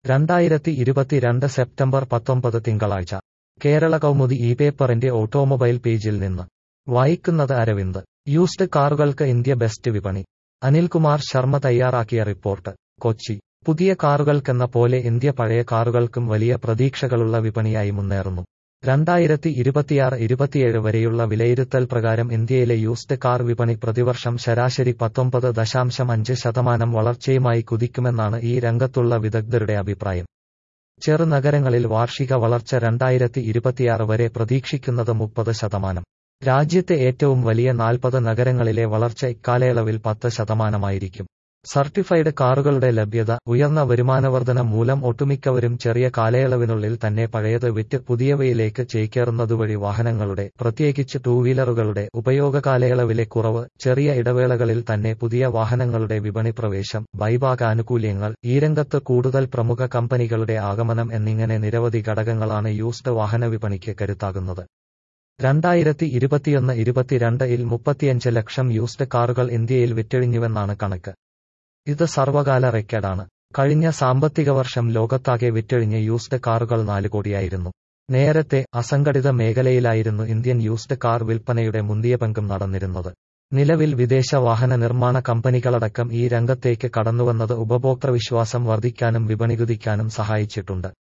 രണ്ടായിരത്തി ഇരുപത്തിരണ്ട് സെപ്റ്റംബർ പത്തൊമ്പത് തിങ്കളാഴ്ച കേരള കൗമുദി ഈ പേപ്പറിന്റെ ഓട്ടോമൊബൈൽ പേജിൽ നിന്ന് വായിക്കുന്നത് അരവിന്ദ് യൂസ്ഡ് കാറുകൾക്ക് ഇന്ത്യ ബെസ്റ്റ് വിപണി അനിൽകുമാർ ശർമ്മ തയ്യാറാക്കിയ റിപ്പോർട്ട് കൊച്ചി പുതിയ കാറുകൾക്കെന്ന പോലെ ഇന്ത്യ പഴയ കാറുകൾക്കും വലിയ പ്രതീക്ഷകളുള്ള വിപണിയായി മുന്നേറുന്നു രണ്ടായിരത്തി ഇരുപത്തിയാറ് ഇരുപത്തിയേഴ് വരെയുള്ള വിലയിരുത്തൽ പ്രകാരം ഇന്ത്യയിലെ യൂസ്ഡ് കാർ വിപണി പ്രതിവർഷം ശരാശരി പത്തൊമ്പത് ദശാംശം അഞ്ച് ശതമാനം വളർച്ചയുമായി കുതിക്കുമെന്നാണ് ഈ രംഗത്തുള്ള വിദഗ്ധരുടെ അഭിപ്രായം ചെറുനഗരങ്ങളിൽ വാർഷിക വളർച്ച രണ്ടായിരത്തി ഇരുപത്തിയാറ് വരെ പ്രതീക്ഷിക്കുന്നത് മുപ്പത് ശതമാനം രാജ്യത്തെ ഏറ്റവും വലിയ നാൽപ്പത് നഗരങ്ങളിലെ വളർച്ച ഇക്കാലയളവിൽ പത്ത് ശതമാനമായിരിക്കും സർട്ടിഫൈഡ് കാറുകളുടെ ലഭ്യത ഉയർന്ന വരുമാനവർധന മൂലം ഒട്ടുമിക്കവരും ചെറിയ കാലയളവിനുള്ളിൽ തന്നെ പഴയത് വിറ്റ് പുതിയവയിലേക്ക് ചേക്കേറുന്നതുവഴി വാഹനങ്ങളുടെ പ്രത്യേകിച്ച് ടൂ വീലറുകളുടെ ഉപയോഗ കാലയളവിലെ കുറവ് ചെറിയ ഇടവേളകളിൽ തന്നെ പുതിയ വാഹനങ്ങളുടെ വിപണി പ്രവേശം ബൈബാക്ക് ആനുകൂല്യങ്ങൾ ഈ രംഗത്ത് കൂടുതൽ പ്രമുഖ കമ്പനികളുടെ ആഗമനം എന്നിങ്ങനെ നിരവധി ഘടകങ്ങളാണ് യൂസ്ഡ് വാഹന വിപണിക്ക് കരുത്താകുന്നത് രണ്ടായിരത്തി ഇരുപത്തിയൊന്ന് ഇരുപത്തിരണ്ട് ഇൽ മുപ്പത്തിയഞ്ച് ലക്ഷം യൂസ്ഡ് കാറുകൾ ഇന്ത്യയിൽ വിറ്റഴിഞ്ഞുവെന്നാണ് കണക്ക് ഇത് സർവകാല റെക്കോർഡാണ് കഴിഞ്ഞ സാമ്പത്തിക വർഷം ലോകത്താകെ വിറ്റഴിഞ്ഞ യൂസ്ഡ് കാറുകൾ നാല് കോടിയായിരുന്നു നേരത്തെ അസംഘടിത മേഖലയിലായിരുന്നു ഇന്ത്യൻ യൂസ്ഡ് കാർ വിൽപ്പനയുടെ മുന്തിയ പങ്കും നടന്നിരുന്നത് നിലവിൽ വിദേശ വാഹന നിർമ്മാണ കമ്പനികളടക്കം ഈ രംഗത്തേക്ക് കടന്നുവന്നത് ഉപഭോക്തൃ വിശ്വാസം വർദ്ധിക്കാനും വിപണി കുതിക്കാനും സഹായിച്ചിട്ടുണ്ട്